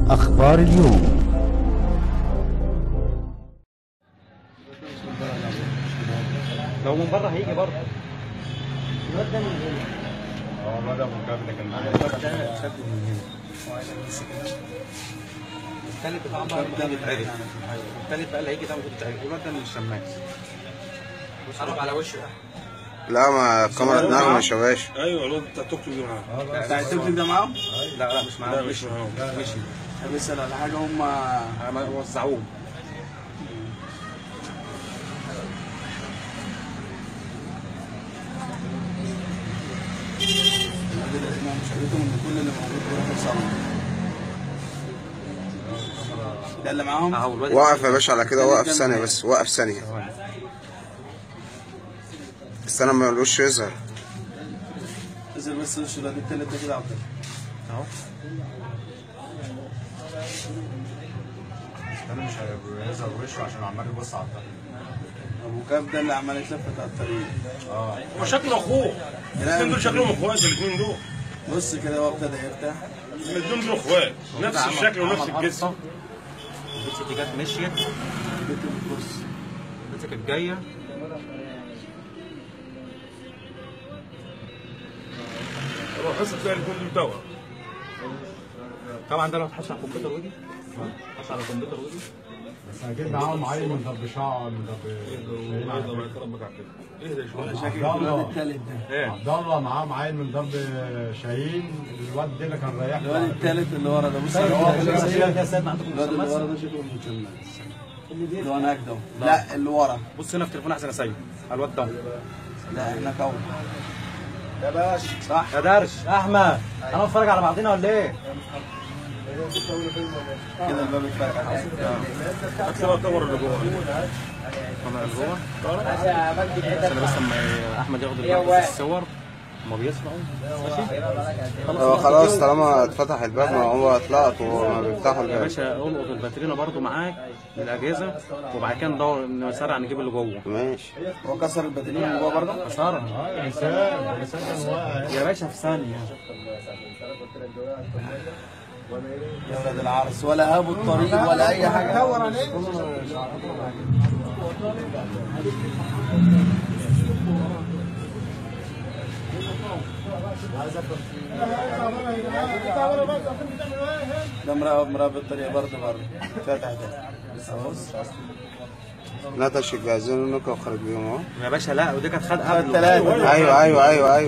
أخبار اليوم لو من بره هيجي برضه اه الواد ابو الجاب اللي كان معايا التالت بتاع بقى المفروض يتعرف التالت بقى اللي هيجي ده المفروض يتعرف الواد ده من الشماس قرب على وشه لا ما الكاميرا دماغه مش يا باشا ايوه الواد بتاع التوك توك ده معاه بتاع التوك توك ده معاهم؟ لا لا مش معاه لا مش مش معاهم مشي بيسأل على حاجة هم هم وزعوه مش قريتهم ان كل اللي موجود بيروح يصلي ده اللي معاهم؟ اهو الواد وقف يا باشا على كده وقف ثانية بس وقف ثانية استنى ما يقولوش يظهر نزل بس وش الواد التالت ده كده عبد اهو انا مش هيظهر وشه عشان عمال يبص على الطريق ابو كاب ده اللي عمال يتلفت على الطريق اه هو شكله اخوه الاثنين دول شكلهم اخوات الاثنين دول بص كده هو ابتدى يرتاح الاثنين دول اخوات نفس الشكل ونفس الجسم البيتزا دي جت مشيت بيت الكرسي البيتزا كانت جايه هو حاسس تلاقي الاثنين دول توا طبعا ده لو اتحط على الكمبيوتر ودي اتحط على الكمبيوتر ودي بس اكيد معاهم عيل من ضرب شعر من ضرب ايه ده شويه شكل الواد التالت ده ايه عبد الله معاهم عيل من ضرب شاهين الواد ده اللي كان رايح له الواد التالت اللي ورا ده بص هو في الواد الأساسيات يا سيدنا عندكم اللي ورا ده شكله مشمس اللي هو هناك ده لا اللي ورا بص هنا في تليفون احسن اسيب على الواد ده لا هناك اهو يا باشا صح يا درش احمد انا بتفرج على بعضنا ولا ايه؟ كده الباب اتفتح اكتبها الكاميرا اللي جوه انا اللي جوه استنى بس لما احمد ياخد الباب في الصور هما بيسمعوا ماشي هو خلاص طالما اتفتح الباب ما هو اتلقط وما بيفتحوا يا الباب باشا القط الباترينا برضو معاك بالاجهزه وبعد كده ندور نسرع نجيب اللي جوه ماشي هو كسر الباترينا من جوه برضه خساره اه انسان انسان كان واقع يا باشا في ثانيه يا ولاد العرس ولا هابوا الطريق ولا اي حاجه ده مراقب مراقب الطريق برضه بره فتح ده لسه بص نتش الجهازين ونكا وخرج بيهم اهو يا باشا لا ودي كانت خد قبله ثلاثة ايوه ايوه ايوه ايوه